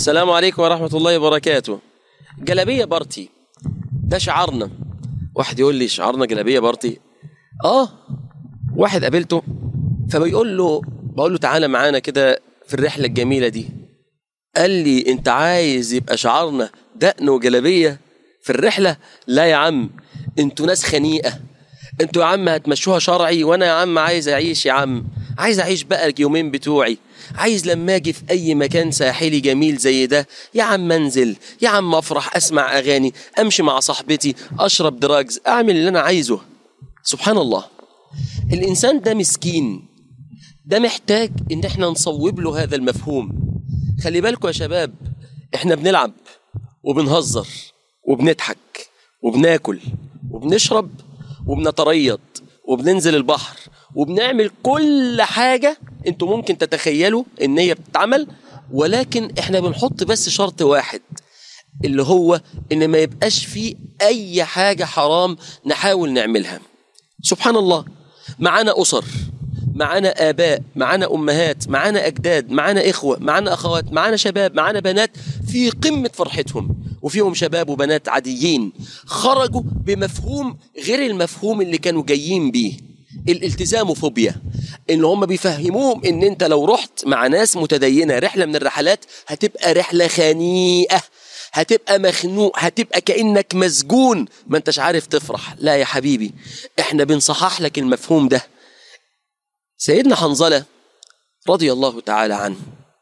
السلام عليكم ورحمة الله وبركاته جلابية بارتي ده شعارنا واحد يقول لي شعارنا جلابية بارتي اه واحد قابلته فبيقول له بقول له تعالى معانا كده في الرحلة الجميلة دي قال لي انت عايز يبقى شعارنا دقن وجلابية في الرحلة لا يا عم انتوا ناس خنيقة انتوا يا عم هتمشوها شرعي وانا يا عم عايز اعيش يا عم عايز اعيش بقى اليومين بتوعي عايز لما اجي في اي مكان ساحلي جميل زي ده يا عم انزل يا عم افرح اسمع اغاني امشي مع صاحبتي اشرب دراجز اعمل اللي انا عايزه سبحان الله الانسان ده مسكين ده محتاج ان احنا نصوب له هذا المفهوم خلي بالكم يا شباب احنا بنلعب وبنهزر وبنضحك وبناكل وبنشرب وبنتريض وبننزل البحر وبنعمل كل حاجة انتوا ممكن تتخيلوا ان هي بتتعمل ولكن احنا بنحط بس شرط واحد اللي هو ان ما يبقاش فيه اي حاجة حرام نحاول نعملها سبحان الله معانا أسر معانا آباء معانا أمهات معانا أجداد معانا إخوة معانا أخوات معانا شباب معانا بنات في قمة فرحتهم وفيهم شباب وبنات عاديين خرجوا بمفهوم غير المفهوم اللي كانوا جايين بيه الالتزام فوبيا ان هم بيفهموهم ان انت لو رحت مع ناس متدينه رحله من الرحلات هتبقى رحله خنيقه هتبقى مخنوق هتبقى كانك مسجون ما انتش عارف تفرح لا يا حبيبي احنا بنصحح لك المفهوم ده سيدنا حنظله رضي الله تعالى عنه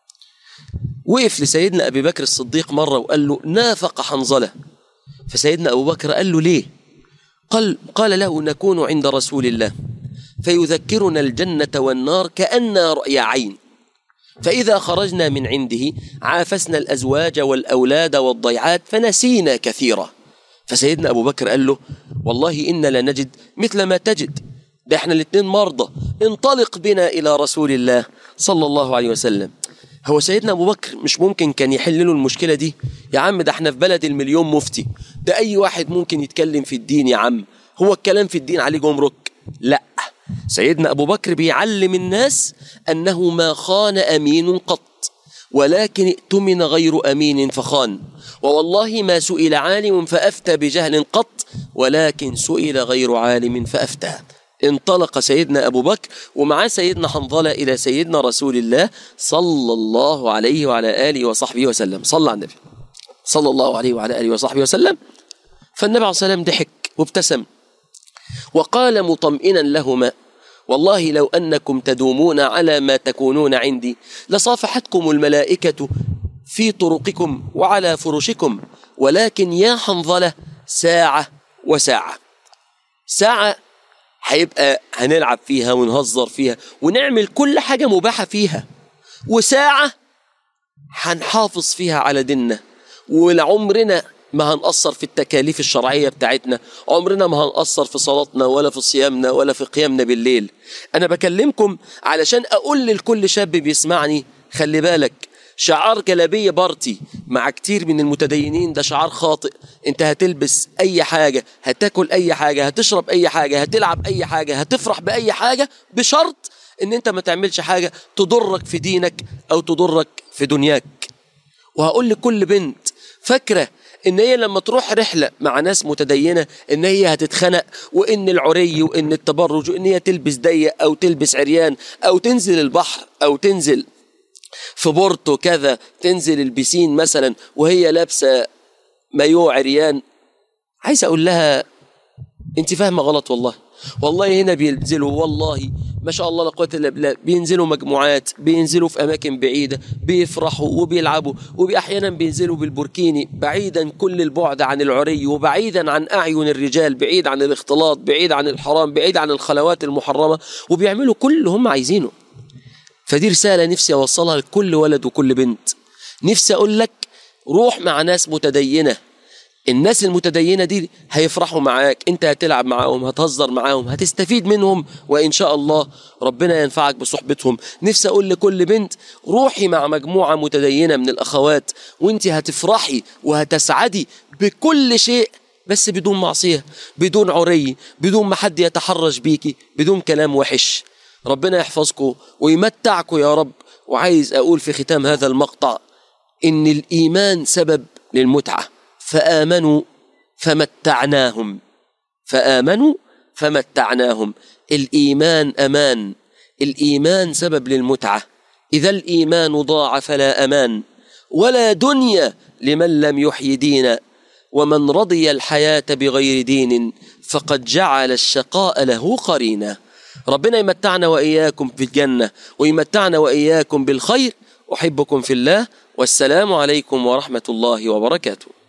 وقف لسيدنا ابي بكر الصديق مره وقال له نافق حنظله فسيدنا ابو بكر قال له ليه قال قال له نكون عند رسول الله فيذكرنا الجنه والنار كاننا راي عين فإذا خرجنا من عنده عافسنا الأزواج والأولاد والضيعات فنسينا كثيرا فسيدنا أبو بكر قال له والله إنا لنجد مثل ما تجد ده احنا الاتنين مرضى انطلق بنا إلى رسول الله صلى الله عليه وسلم هو سيدنا أبو بكر مش ممكن كان يحل له المشكلة دي يا عم ده احنا في بلد المليون مفتي ده أي واحد ممكن يتكلم في الدين يا عم هو الكلام في الدين عليه جمرك لا سيدنا أبو بكر بيعلم الناس أنه ما خان أمين قط ولكن ائتمن غير أمين فخان ووالله ما سئل عالم فأفتى بجهل قط ولكن سئل غير عالم فأفتى انطلق سيدنا أبو بكر ومعاه سيدنا حنظلة إلى سيدنا رسول الله صلى الله عليه وعلى آله وصحبه وسلم صلى على النبي صلى الله عليه وعلى آله وصحبه وسلم فالنبي عليه الصلاة والسلام ضحك وابتسم وقال مطمئنا لهما والله لو انكم تدومون على ما تكونون عندي لصافحتكم الملائكه في طرقكم وعلى فرشكم ولكن يا حنظله ساعه وساعه ساعه هيبقى هنلعب فيها ونهزر فيها ونعمل كل حاجه مباحه فيها وساعه هنحافظ فيها على ديننا ولعمرنا ما هنقصر في التكاليف الشرعية بتاعتنا عمرنا ما هنقصر في صلاتنا ولا في صيامنا ولا في قيامنا بالليل أنا بكلمكم علشان أقول لكل شاب بيسمعني خلي بالك شعار جلابية بارتي مع كتير من المتدينين ده شعار خاطئ انت هتلبس اي حاجة هتاكل اي حاجة هتشرب اي حاجة هتلعب اي حاجة هتفرح باي حاجة بشرط ان انت ما تعملش حاجة تضرك في دينك او تضرك في دنياك وهقول لكل بنت فاكره ان هي لما تروح رحله مع ناس متدينه ان هي هتتخنق وان العري وان التبرج وان هي تلبس ضيق او تلبس عريان او تنزل البحر او تنزل في بورتو كذا تنزل البسين مثلا وهي لابسه مايو عريان عايز اقول لها انت فاهمه غلط والله والله هنا بينزلوا والله ما شاء الله لا قوه الا بالله بينزلوا مجموعات بينزلوا في اماكن بعيده بيفرحوا وبيلعبوا وباحيانا بينزلوا بالبوركيني بعيدا كل البعد عن العري وبعيدا عن اعين الرجال بعيد عن الاختلاط بعيد عن الحرام بعيد عن الخلوات المحرمه وبيعملوا كل اللي هم عايزينه فدي رساله نفسي اوصلها لكل ولد وكل بنت نفسي اقول لك روح مع ناس متدينه الناس المتدينه دي هيفرحوا معاك انت هتلعب معاهم هتهزر معاهم هتستفيد منهم وان شاء الله ربنا ينفعك بصحبتهم نفسي اقول لكل بنت روحي مع مجموعه متدينه من الاخوات وانت هتفرحي وهتسعدي بكل شيء بس بدون معصيه بدون عري بدون ما حد يتحرش بيكي بدون كلام وحش ربنا يحفظكم ويمتعكم يا رب وعايز اقول في ختام هذا المقطع إن الإيمان سبب للمتعة فآمنوا فمتعناهم فآمنوا فمتعناهم الإيمان أمان الإيمان سبب للمتعة إذا الإيمان ضاع فلا أمان ولا دنيا لمن لم يحيي دينا ومن رضي الحياة بغير دين فقد جعل الشقاء له قرينا ربنا يمتعنا وإياكم في الجنة ويمتعنا وإياكم بالخير أحبكم في الله والسلام عليكم ورحمة الله وبركاته